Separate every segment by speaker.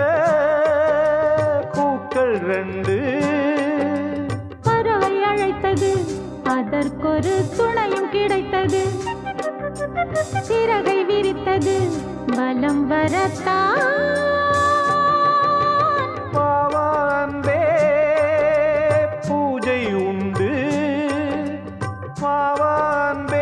Speaker 1: பூக்கள் ரெண்டு
Speaker 2: பறவை அழைத்தது அதற்கொரு துணையும் கிடைத்தது சிறகை விரித்தது பலம் வரத்தான்
Speaker 1: பாவான்பே பூஜை உண்டு பாவான்பே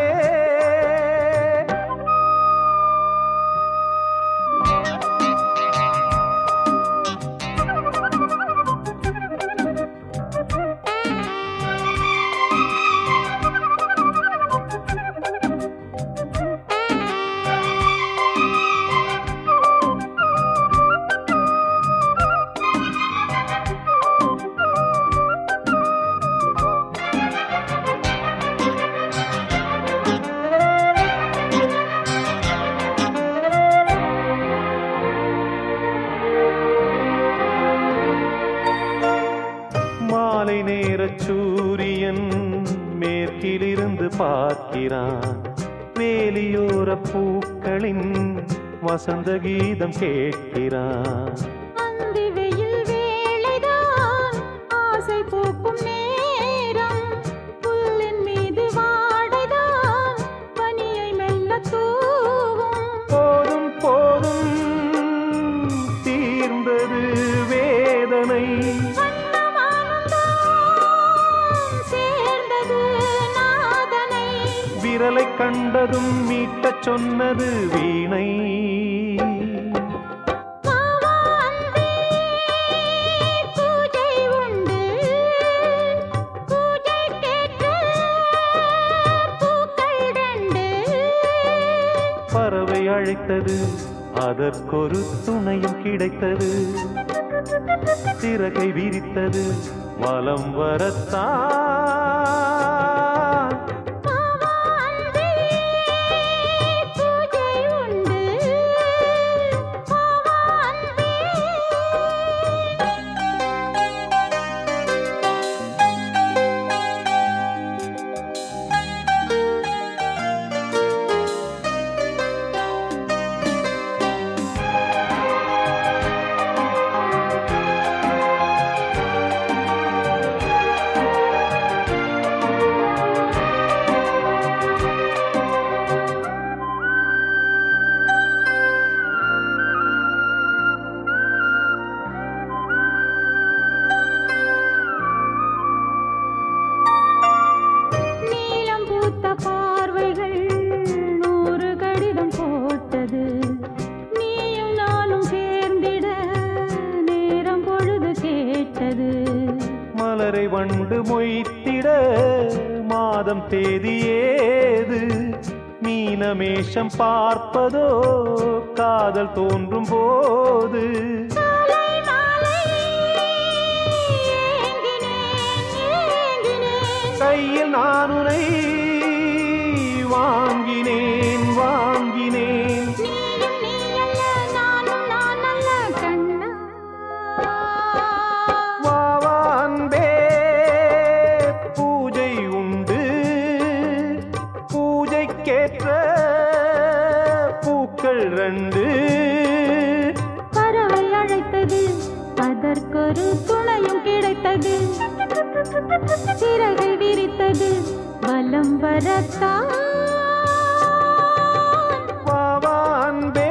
Speaker 1: மாலை நேர சூரியன் மேற்கிலிருந்து பார்க்கிறான் வேலியோர பூக்களின் வசந்த கீதம் கேட்கிறான்
Speaker 2: அந்தி வெயில் வேளைதான் ஆசை பூக்கும் நேரம் புல்லின் மீது வாடைதான் பனியை மெல்ல தூவும்
Speaker 1: போதும் போதும் தீர்ந்தது வேதனை
Speaker 2: வண்ணமானந்தம் சேர்ந்தது நாதனை
Speaker 1: விரலை கண்டதும் மீட்டச் சொன்னது வீணை
Speaker 2: மாவா அன்பே, பூஜை உண்டு பூஜைக்கேற்ற பூக்கள் ரெண்டு
Speaker 1: பறவை அழைத்தது அதற்கொரு துணையும் கிடைத்தது சிறகை விரித்தது வலம் வரத்தான்
Speaker 2: மாவா அன்பே, பூஜை உண்டு மாவா அன்பே நீலம் பூத்த பார்வைகள் நூறு கடிதம் போட்டது நீயும் நானும் சேர்ந்திட நேரம் பொழுது கேட்டது
Speaker 1: மலரை வண்டு மொய்த்திட மாதம் தேதி ஏது மீனமேஷம் பார்ப்பதோ காதல் தோன்றும் போது
Speaker 2: காலை மாலை ஏங்கினேன் ஏங்கினேன்
Speaker 1: கையில் நானுனை வாங்கினேன் வாங்கினேன்
Speaker 2: நீயும் நீ அல்ல நானும் நான் அல்ல கண்ணா
Speaker 1: வாவா அன்பே பூஜை உண்டு பூஜைக்கேற்ற பூக்கள் ரெண்டு
Speaker 2: பறவை அழைத்தது அதற்கொரு துணையும் கிடைத்தது சிறகை விரித்தது பலம் வரத்தான்
Speaker 1: வாவா அன்பே